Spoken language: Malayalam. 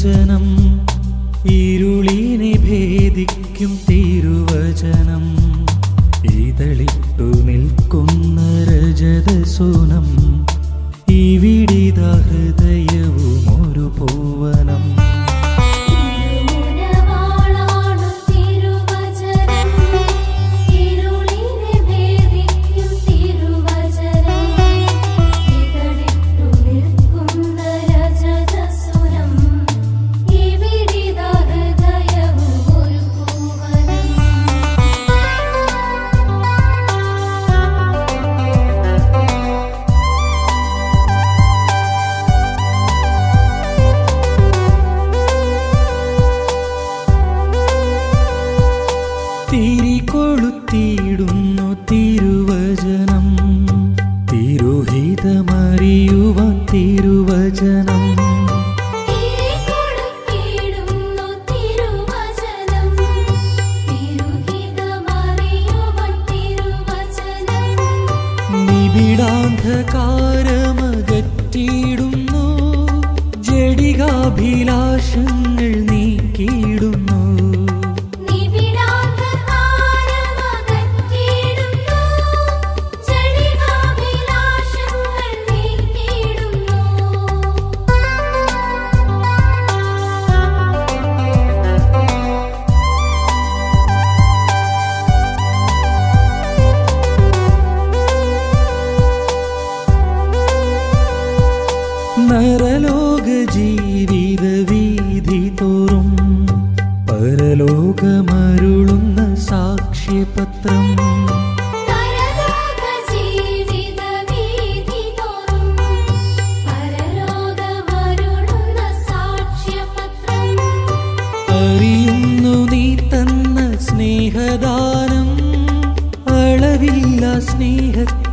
തിരുവചനം ഇരുളിനെ ഭേദിക്കും തിരുവചനം ഇതളിട്ടു നിൽക്കുന്ന രജതസുനം ഇവിടിത ഹൃദയവും ഒരു പൂവനം തിരുമുനവാളാണു തിരുവചനം ഇരുളിനെ ഭേദിക്കും തിരുവചനം ഇതളിട്ടു നിൽക്കുന്ന രജതസുരം ഇവിടിത ഹൃദയവും ഒരു പൂവനം തിരികൊളുത്തിയിടുന്നു തിരുവചനം തിരുഹിതമറിയുവാൻ തിരുവചനം തിരികൊടുത്തിടുന്നു തിരുവചനം തിരുഹിതമറിയുവാൻ തിരുവചനം നിബിഡാന്ധകാരമകറ്റിയിടുന്നു ജഡികാഭിലാഷങ്ങൾ നീക്കിയിടുന്നു നിബിഡാന്ധകാരമകറ്റിടുന്നു ജഡികാഭിലാഷങ്ങൾ നീക്കിടുന്നു നരലോക ജീവിത വീതി തോറും പരലോകമരുളുന്ന സാക്ഷ്യപത്രം പരലോക ജീവിത വീഥി തോറും പരലോകമരുളുന്ന സാക്ഷ്യപത്രം അറിയുന്നു നീ തന്ന സ്നേഹദാനം അളവില്ല സ്നേഹത്തിൽ